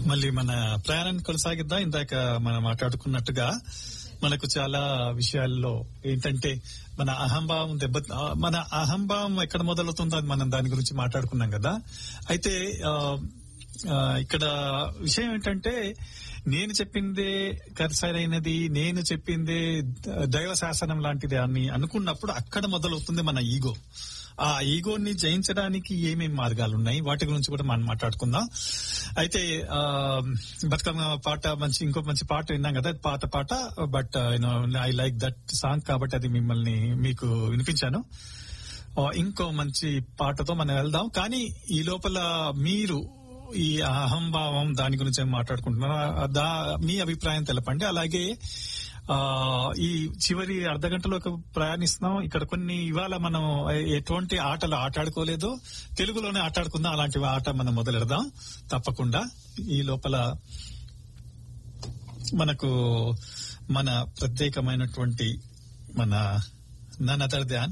మళ్ళీ మన ప్రయాణాన్ని కొనసాగిద్దాం ఇందాక మనం మాట్లాడుకున్నట్టుగా మనకు చాలా విషయాల్లో ఏంటంటే మన అహంభావం దెబ్బ ఆ, మన అహంభావం ఎక్కడ మొదలవుతుందో అది మనం దాని గురించి మాట్లాడుకున్నాం కదా అయితే ఆ, ఆ, ఇక్కడ విషయం ఏంటంటే నేను చెప్పిందే కర- సరైనది నేను చెప్పిందే ద- దైవ శాసనం లాంటిది అని అనుకున్నప్పుడు అక్కడ మొదలవుతుంది మన ఈగో ఆ ఈగోని జయించడానికి ఏమేమి మార్గాలు ఉన్నాయి వాటి గురించి కూడా మనం మాట్లాడుకుందాం అయితే ఆ బతుకమ్మ పాట మంచి ఇంకో మంచి పాట విన్నాం కదా అది పాత పాట but I like that song కాబట్టి అది మిమ్మల్ని మీకు వినిపించాను ఆ, ఇంకో మంచి పాటతో మనం వెళ్దాం కానీ ఈ లోపల మీరు ఈ అహంభావం దాని గురించి ఏం మాట్లాడుకుంటున్నారా దా మీ అభిప్రాయం తెలపండి అలాగే ఆ ఈ చివరి అర్ధ గంటలోకి ప్రయాణిస్తున్నాం ఇక్కడ కొన్ని ఇవాళ మనం ఎటువంటి ఆటలు ఆటాడుకోలేదు తెలుగులోనే ఆటాడుకుందాం అలాంటి ఆట మనం మొదలెడదాం తప్పకుండా ఈ లోపల మనకు మన ప్రత్యేకమైనటువంటి మన నన్ అదర్ దాన్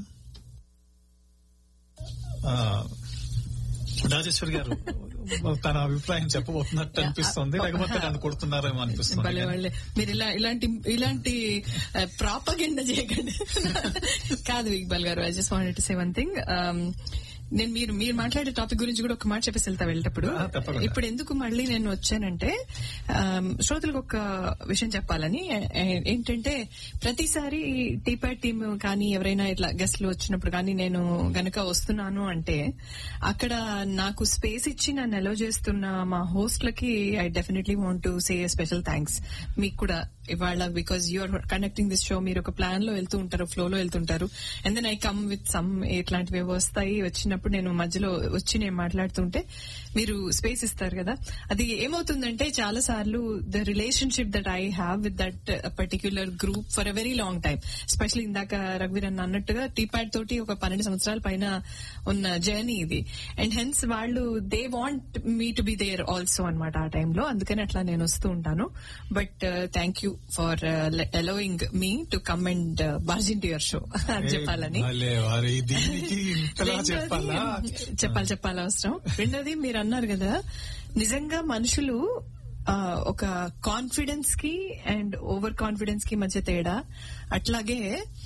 రాజేశ్వరి గారు తన అభిప్రాయం చెప్పబోతున్నట్టు అనిపిస్తుంది లేకపోతే నన్ను కొడుతున్నారేమో అనిపిస్తుంది భలే వాళ్ళే మీరు ఇలా ఇలాంటి ఇలాంటి ప్రాపగెండ చేయకండి కాదు Iqbal garu I just wanted to say one thing నేను మీరు మీరు మాట్లాడే టాపిక్ గురించి కూడా ఒక మాట చెప్పేసి వెళ్తా వెళ్ళేటప్పుడు ఆ, తప్పకుండా. ఇప్పుడు ఎందుకు మళ్ళీ నేను వచ్చానంటే um, శ్రోతలకు ఒక విషయం చెప్పాలని ఏ- ఏంటంటే ప్రతిసారి టీపాట్ టీమ్ కానీ ఎవరైనా ఇట్లా గెస్ట్లు వచ్చినప్పుడు కానీ నేను గనక వస్తున్నాను అంటే అక్కడ నాకు స్పేస్ ఇచ్చి నన్ను ఎలో చేస్తున్న మా హోస్ట్లకి I definitely want to say special thanks మీకు కూడా ఇవాళ because you're conducting this show మీరు ఒక ప్లాన్ లో వెళ్తూ ఉంటారు ఫ్లో లో వెళ్తుంటారు and then I come with some ఇట్లాంటివి వస్తాయి వచ్చినప్పుడు నేను మధ్యలో వచ్చి నేను మాట్లాడుతుంటే మీరు స్పేస్ ఇస్తారు కదా అది ఏమవుతుందంటే చాలా సార్లు the relationship that I have with that particular group for a very long time especially ఇందాక రఘువీర్ అన్న అన్నట్టుగా టీపాడ్ తోటి ఒక పన్నెండు సంవత్సరాల పైన ఉన్న జర్నీ ఇది అండ్ హెన్స్ వాళ్ళు they want me to be there also అనమాట ఆ టైంలో అందుకని అట్లా నేను వస్తూ ఉంటాను but thank you for allowing me to come and barge in to your show అని చెప్పాలని భలే వారి దీనికి ఇంతలా రెండోది- చెప్పాలా చెప్పాలి చెప్పాలి అవసరం రెండోది మీరు అన్నారు కదా నిజంగా మనుషులు ఆ, ఒక కాన్ఫిడెన్స్ కి అండ్ ఓవర్ కాన్ఫిడెన్స్ కి మధ్య తేడా అట్లాగే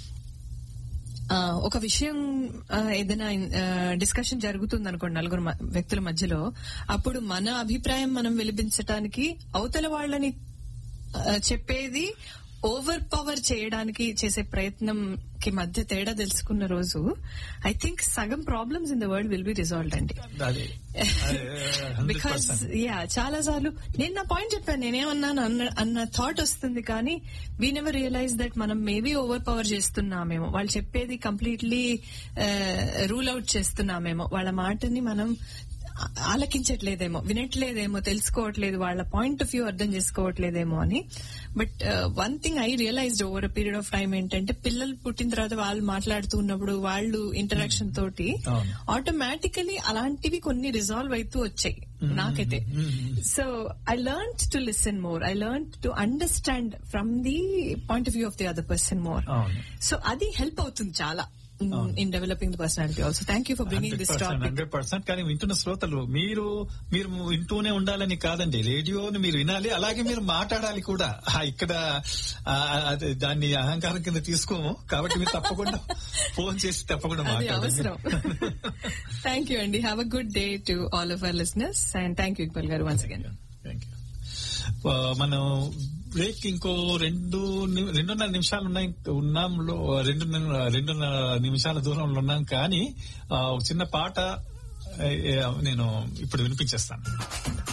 ఆ, ఒక విషయం ఆ, ఏదైనా డిస్కషన్ జరుగుతుంది అనుకోండి నలుగురు మ- వ్యక్తుల మధ్యలో అప్పుడు మన అభిప్రాయం మనం వెలిపించటానికి అవతల వాళ్ళని ఆ, చెప్పేది ఓవర్ పవర్ చేయడానికి చేసే ప్రయత్నం కి మధ్య తేడా తెలుసుకున్న రోజు ఐ థింక్ సగం problems in the world will be resolved అండి అది హండ్రెడ్ బికాస్ యా చాలా సార్లు నేను నా పాయింట్ చెప్పాను నేనేమన్నాను అన్న అన్న థాట్ వస్తుంది కానీ వీ నెవర్ రియలైజ్ దట్ మనం మేబీ ఓవర్ పవర్ చేస్తున్నామేమో వాళ్ళు చెప్పేది కంప్లీట్లీ రూల్ అవుట్ చేస్తున్నామేమో వాళ్ళ మాటని మనం ఆ- ఆలకించట్లేదేమో వినట్లేదేమో తెలుసుకోవట్లేదు వాళ్ళ పాయింట్ ఆఫ్ వ్యూ అర్థం చేసుకోవట్లేదేమో అని but one thing I realized over period of time ఏంటంటే పిల్లలు పుట్టిన తర్వాత వాళ్ళు మాట్లాడుతూ ఉన్నప్పుడు వాళ్ళు ఇంటరాక్షన్ తోటి అవును. ఆటోమేటికలీ అలాంటివి కొన్ని రిజాల్వ్ అవుతూ వచ్చాయి నాకైతే so I learn to listen more I learn to understand from the point of view of the other person more అవును. సో అది హెల్ప్ అవుతుంది చాలా in developing the personality also thank you for bringing this topic hundred percent కానీ వింటున్న శ్రోతలు మీరు మీరు వింటూనే ఉండాలని కాదండి రేడియోని మీరు వినాలి అలాగే మీరు మాట్లాడాలి కూడా ఆ, ఇక్కడ ఆ, అదే దాన్ని అహంకారం కింద తీసుకోము కాబట్టి మీరు తప్పకుండా ఫోన్ చేసి తప్పకుండా అది మాట్లాడండి అవసరం థ్యాంక్ యూ అండి have a good day to all of our listeners and thank you Iqbal garu once again Thank you. ఆ, మనం బ్రేక్ ఇంకో రెండు ని- రెండున్నర నిమిషాలు ఉన్నాయి ఉన్నాం లో రెండున్నర రెండున్నర నిమిషాల దూరంలో ఉన్నాం కానీ ఆ, ఒక చిన్న పాట ఆ, నేను ఇప్పుడు వినిపించేస్తాను